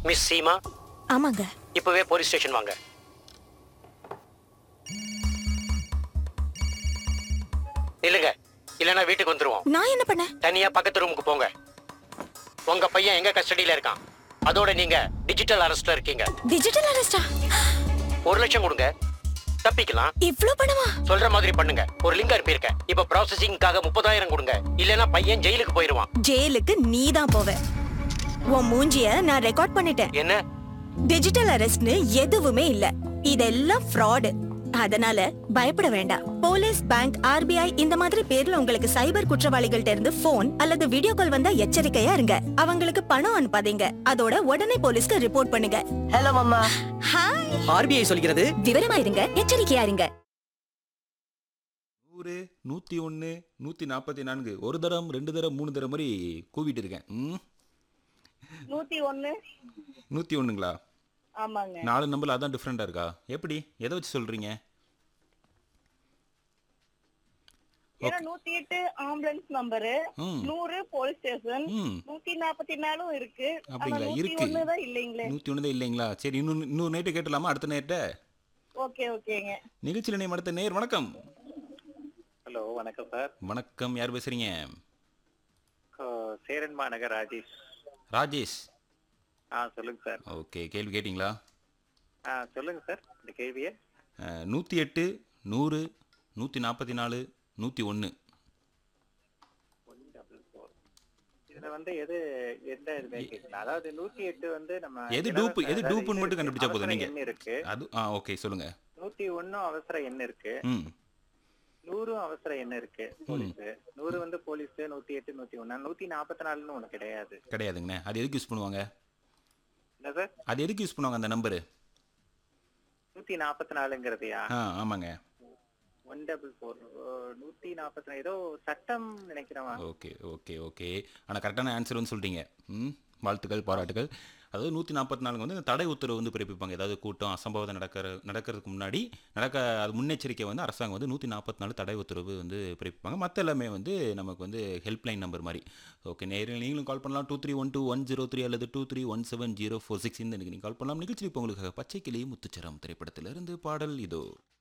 Miss Seema ஆமாங்க இப்பவே police station வாங்க இல்லைங்க இல்லைன்னா வீட்டுக்கு வந்துருவோம் நான் என்ன பண்ணேன் தனியா பக்கத்து ரூமுக்கு போங்க உங்க பையன் எங்க கஸ்டடியில இருக்கான் அதோட நீங்க டிஜிட்டல் அரெஸ்ட்ல இருக்கீங்க டிஜிட்டல் அரெஸ்டா ஒரு லட்சம் கொடுங்க தப்பிக்கலாம் இவ்ளோ பணமா சொல்ற மாதிரி பண்ணுங்க ஒரு லிங்க் அனுப்பியிருக்கேன் இப்ப ப்ராசஸிங்காக முப்பதாயிரம் கொடுங்க இல்லைன்னா பையன் ஜெயிலுக்கு போயிருவான் ஜெயிலுக்கு நீ தான் போவ உன் மூஞ்சிய நான் ரெக்கார்ட் பண்ணிட்டேன் என்ன டிஜிட்டல் அரெஸ்ட்னு எதுவுமே இல்ல இதெல்லாம் ஃப்ராடு அதனால பயப்பட வேண்டாம் போலீஸ் பேங்க் ஆர்பிஐ இந்த மாதிரி பேர்ல உங்களுக்கு சைபர் குற்றவாளிகள்ட்ட இருந்து போன் அல்லது வீடியோ கால் வந்தா எச்சரிக்கையா இருங்க அவங்களுக்கு பணம் அனுப்பாதீங்க அதோட உடனே போலீஸ்க்கு ரிப்போர்ட் பண்ணுங்க ஹலோ மம்மா ஹாய் ஆர்பிஐ சொல்கிறது விவரமா இருங்க எச்சரிக்கையா இருங்க நூறு நூற்றி ஒன்று நூற்றி நாற்பத்தி நான்கு ஒரு தரம் ரெண்டு தரம் மூணு தரம் மாதிரி கூவிட்டு இருக்கேன் ம் நூத்தி ஒண்ணு நூற்றி ஒன்றுங்களா ஆமாங்க நாலு நம்பர் அதான் டிஃப்ரெண்ட்டாக இருக்கா எப்படி எதை வச்சு சொல்கிறீங்க ஏன்னா நூத்தி எட்டு ஆம்புலன்ஸ் நம்பரு ம். நூறு போலீஸ் ஸ்டேஷன் ம் நூத்தி நாற்பத்தி நாலும் இருக்கு ஆனா அப்படிங்களா நூத்தி இருக்கு ஒண்ணுதான் இல்லைங்களே நூற்றி ஒன்று தான் இல்லைங்களா சரி இன்னும் இன்னொரு நைட்டு கேட்டலாமா அடுத்த நைட்டை ஓகே ஓகேங்க நிகழ்ச்சியில் நேம் அடுத்த நேர் வணக்கம் ஹலோ வணக்கம் சார் வணக்கம் யார் பேசுகிறீங்க கோ- சேரன் மாநகர் ராஜேஷ் ராஜேஷ் ஆ சொல்லுங்க சார் ஓகே கேள்வி கேட்டிங்களா ஆ சொல்லுங்க சார் இந்த கேள்வியை நூற்றி எட்டு நூறு நூற்றி நாற்பத்தி நாலு நூற்றி ஒன்று இதுல வந்து எது எந்த இதுமே கேட்கல அதாவது நூத்தி எட்டு வந்து நம்ம எது இலவச- டூப்பு எது அதாவது டூப்புன்னு இது மட்டும் கண்டுபிடிச்சா அவசர போதும் நீங்க எண் இருக்கு அது ஆ ஓகே சொல்லுங்க நூத்தி ஒண்ணும் அவசர எண் இருக்கு ம் நூறும் அவசர எண் இருக்கு போலீஸ் நூறு வந்து போலீஸ் நூத்தி எட்டு நூத்தி ஒண்ணு நூத்தி நாற்பத்தி நாலுன்னு ஒண்ணு கிடையாது கிடையாதுங்கண்ணே அது எதுக்கு யூஸ் பண்ணுவாங்க என்ன சார் அது எதுக்கு யூஸ் பண்ணுவாங்க அந்த நம்பரு நூத்தி நாற்பத்தி நாலுங்கிறதையா ஆ ஆமாங்க ஒன் டபுள் ஃபோர் நூத்தி நாற்பத்தி நாலு ஏதோ சட்டம் நினைக்கிறவா ஓகே ஓகே ஓகே ஆனால் கரெக்டான ஆன்சர் வந்து சொல்லிட்டீங்க ம் வாழ்த்துக்கள் பாராட்டுகள் அதாவது நூற்றி நாற்பத்தி நாலுங்க வந்து இந்த தடை உத்தரவு வந்து பிறப்பிப்பாங்க ஏதாவது கூட்டம் அசம்பாவிதம் நடக்கிற நடக்கிறதுக்கு முன்னாடி நடக்க அது முன்னெச்சரிக்கை வந்து அரசாங்கம் வந்து நூற்றி நாற்பத்தி நாலு தடை உத்தரவு வந்து பிறப்பிப்பாங்க மற்ற எல்லாமே வந்து நமக்கு வந்து ஹெல்ப்லைன் நம்பர் மாதிரி ஓகே நேரில் நீங்களும் கால் பண்ணலாம் two three one two one zero three அல்லது two three one seven zero four six இந்த நீங்கள் கால் பண்ணலாம் நிகழ்ச்சி இப்போ உங்களுக்கு பச்சை கிளி முத்துச்சரம் திரைப்படத்திலிருந்து பாடல் இதோ